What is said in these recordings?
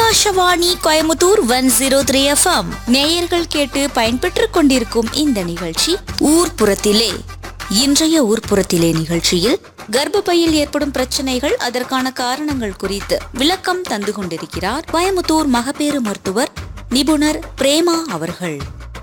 Akashvani Coimbatore one zero three FM நேயர்கள் கேட்டு பயன்பெற்றுக் கொண்டிருக்கும் இந்த நிகழ்ச்சி ஊர்ப்புறத்திலே இன்றைய ஊர்ப்புறத்திலே நிகழ்ச்சியில் கர்ப்பப்பையில் ஏற்படும் பிரச்சனைகள் அதற்கான காரணங்கள் குறித்து விளக்கம் தந்து கொண்டிருக்கிறார் கோயமுத்தூர் மகப்பேறு மருத்துவர் நிபுணர் பிரேமா அவர்கள்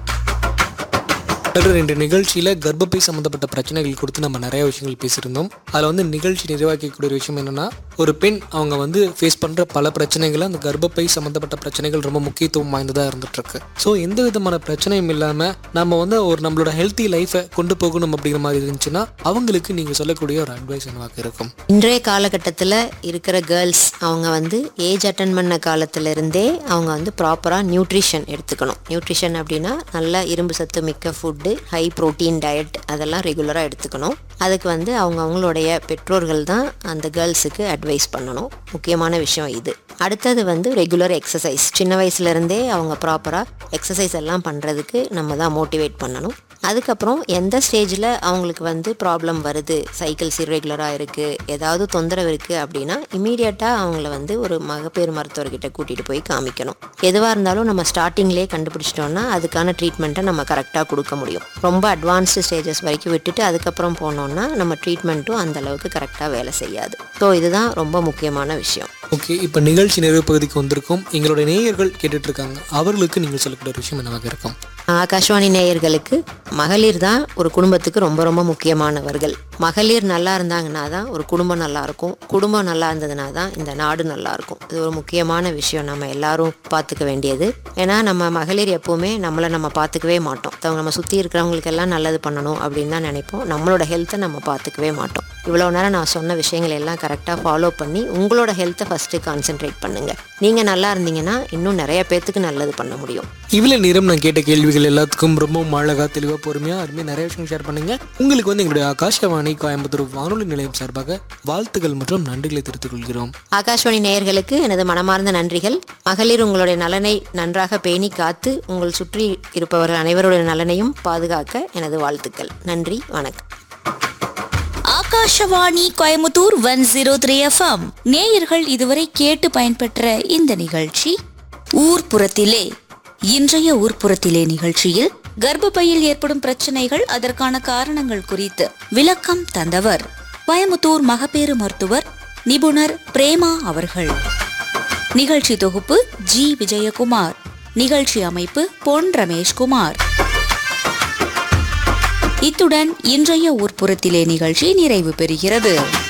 தொடர் என்ற நிகழ்ச்சியில் கர்ப்பப்பை சம்மந்தப்பட்ட பிரச்சனைகள் கொடுத்து நம்ம நிறைய விஷயங்கள் பேசியிருந்தோம் அதில் வந்து நிகழ்ச்சி நிறைவாக்கக்கூடிய ஒரு விஷயம் என்னென்னா ஒரு பெண் அவங்க வந்து ஃபேஸ் பண்ணுற பல பிரச்சனைகள் அந்த கர்ப்பப்பை சம்மந்தப்பட்ட பிரச்சனைகள் ரொம்ப முக்கியத்துவம் வாய்ந்ததாக இருந்துகிட்ருக்கு ஸோ எந்த விதமான பிரச்சனையும் இல்லாமல் நம்ம வந்து ஒரு நம்மளோட ஹெல்த்தி லைஃப்பை கொண்டு போகணும் அப்படிங்கிற மாதிரி இருந்துச்சுன்னா அவங்களுக்கு நீங்கள் சொல்லக்கூடிய ஒரு அட்வைஸ் என்னவாக இருக்கும் இன்றைய காலகட்டத்தில் இருக்கிற கேர்ள்ஸ் அவங்க வந்து ஏஜ் அட்டன் பண்ண காலத்துல இருந்தே அவங்க வந்து ப்ராப்பராக நியூட்ரிஷன் எடுத்துக்கணும் நியூட்ரிஷன் அப்படின்னா நல்ல இரும்பு சத்து மிக்க ஃபுட்டு ஹை ப்ரோட்டீன் டயட் அதெல்லாம் ரெகுலராக எடுத்துக்கணும் அதுக்கு வந்து அவங்க அவங்களுடைய பெற்றோர்கள் தான் அந்த கேர்ள்ஸுக்கு அட்வைஸ் பண்ணணும் முக்கியமான விஷயம் இது அடுத்தது வந்து ரெகுலர் எக்ஸசைஸ் சின்ன வயசுலேருந்தே அவங்க ப்ராப்பராக எக்ஸசைஸ் எல்லாம் பண்ணுறதுக்கு நம்ம தான் மோட்டிவேட் பண்ணணும் அதுக்கப்புறம் எந்த ஸ்டேஜில் அவங்களுக்கு வந்து ப்ராப்ளம் வருது சைக்கிள்ஸ் இர்ரெகுலராக இருக்குது ஏதாவது தொந்தரவு இருக்குது அப்படின்னா இமீடியட்டாக அவங்கள வந்து ஒரு மகப்பேறு மருத்துவர்கிட்ட கூட்டிகிட்டு போய் காமிக்கணும் எதுவாக இருந்தாலும் நம்ம ஸ்டார்டிங்லேயே கண்டுபிடிச்சிட்டோம்னா அதுக்கான ட்ரீட்மெண்ட்டை நம்ம கரெக்டாக கொடுக்க முடியும் ரொம்ப அட்வான்ஸ்டு ஸ்டேஜஸ் வரைக்கும் விட்டுட்டு அதுக்கப்புறம் போனோம்னா நம்ம ட்ரீட்மெண்ட்டும் அந்த அளவுக்கு கரெக்டாக வேலை செய்யாது ஸோ இதுதான் ரொம்ப முக்கியமான விஷயம் ஓகே இப்போ நிகழ்ச்சி நிறைவு பகுதிக்கு வந்திருக்கோம் எங்களுடைய நேயர்கள் கேட்டுட்டு இருக்காங்க அவர்களுக்கு நீங்கள் சொல்லக்கூடிய ஒரு விஷயம் என்னவாக இருக்கும் ஆகாஷ்வாணி நேயர்களுக்கு மகளிர் தான் ஒரு குடும்பத்துக்கு ரொம்ப ரொம்ப முக்கியமானவர்கள் மகளிர் நல்லா இருந்தாங்கன்னா தான் ஒரு குடும்பம் நல்லா இருக்கும் குடும்பம் நல்லா இருந்ததுனா தான் இந்த நாடு நல்லா இருக்கும் இது ஒரு முக்கியமான விஷயம் நம்ம எல்லாரும் பார்த்துக்க வேண்டியது ஏன்னா நம்ம மகளிர் எப்போவுமே நம்மளை நம்ம பார்த்துக்கவே மாட்டோம் அவங்க நம்ம சுற்றி இருக்கிறவங்களுக்கு எல்லாம் நல்லது பண்ணணும் அப்படின்னு தான் நினைப்போம் நம்மளோட ஹெல்த்தை நம்ம பார்த்துக்கவே மாட்டோம் இவ்வளோ நேரம் நான் சொன்ன விஷயங்கள் எல்லாம் கரெக்டாக ஃபாலோ பண்ணி உங்களோட ஹெல்த்தை ஃபஸ்ட்டு கான்சென்ட்ரேட் பண்ணுங்கள் நீங்கள் நல்லா இருந்தீங்கன்னா இன்னும் நிறைய பேர்த்துக்கு நல்லது பண்ண முடியும் இவ்வளோ நேரம் நான் கேட்ட கேள்விகள் எல்லாத்துக்கும் ரொம்ப அழகா தெளிவாக பொறுமையாக அருமையாக நிறைய விஷயம் ஷேர் பண்ணுங்க உங்களுக்கு வந்து எங்களுடைய ஆகாஷவாணி கோயம்புத்தூர் வானொலி நிலையம் சார்பாக வாழ்த்துக்கள் மற்றும் நன்றிகளை தெரிவித்துக் கொள்கிறோம் ஆகாஷ்வாணி நேயர்களுக்கு எனது மனமார்ந்த நன்றிகள் மகளிர் உங்களுடைய நலனை நன்றாக பேணி காத்து உங்கள் சுற்றி இருப்பவர்கள் அனைவருடைய நலனையும் பாதுகாக்க எனது வாழ்த்துக்கள் நன்றி வணக்கம் Akashvani Coimbatore one zero three FM நேயர்கள் இதுவரை கேட்டு பயன்பெற்ற இந்த நிகழ்ச்சி ஊர்ப்புறத்திலே இன்றைய ஊர்ப்புறத்திலே நிகழ்ச்சியில் கர்ப்பப்பையில் ஏற்படும் பிரச்சனைகள் அதற்கான காரணங்கள் குறித்து விளக்கம் தந்தவர் கோயமுத்தூர் மகப்பேறு மருத்துவர் நிபுணர் பிரேமா அவர்கள் நிகழ்ச்சி தொகுப்பு ஜி விஜயகுமார் நிகழ்ச்சி அமைப்பு பொன் ரமேஷ்குமார் இத்துடன் இன்றைய ஊர்ப்புறத்திலே நிகழ்ச்சி நிறைவு பெறுகிறது